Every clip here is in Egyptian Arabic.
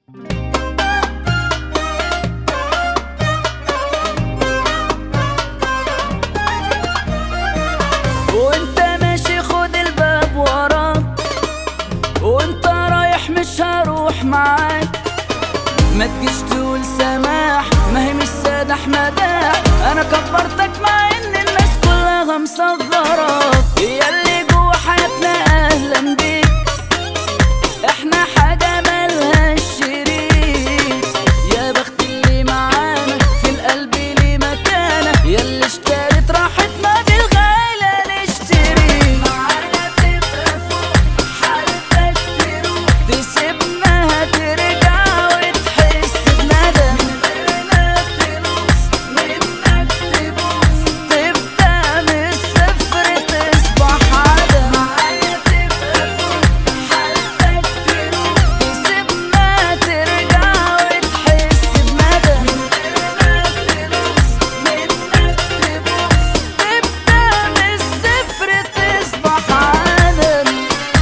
وانت ماشي خد الباب وراك وانت رايح مش هروح معاك ما تجيش تقول سماح ما هي مش سادح مداح انا كبرتك مع ان الناس كلها مصغراك هي اللي جوا حياتنا اهلا بيك احنا حاجة ملهاش شريك يا بخت اللي معانا في القلب ليه مكانة يا اللي اشتريت راحتنا بالغالة نشتري معانا تبقى فوق حالتك تروح تسيبنا هترجع وتحس بندم من غيرنا تلوس منك تبوس تبدأ من الصفر تصبح عدم معانا تبقى فوق حالتك تروح تسيبنا ترجع وتحس بندم من غيرنا تلوس منك تبوس تبدأ من الصفر تصبح عدم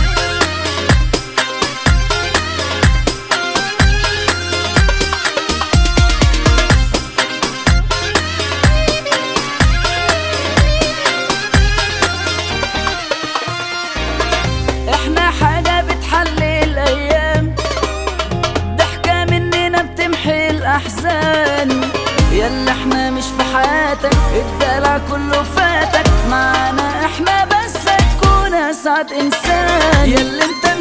احنا حاجة بتحلي الايام ضحكة مننا بتمحي الاحزان يلا احنا مش في حياتك الدلع كله فاتك معانا احنا بس تكون اسعد انسان يلا انت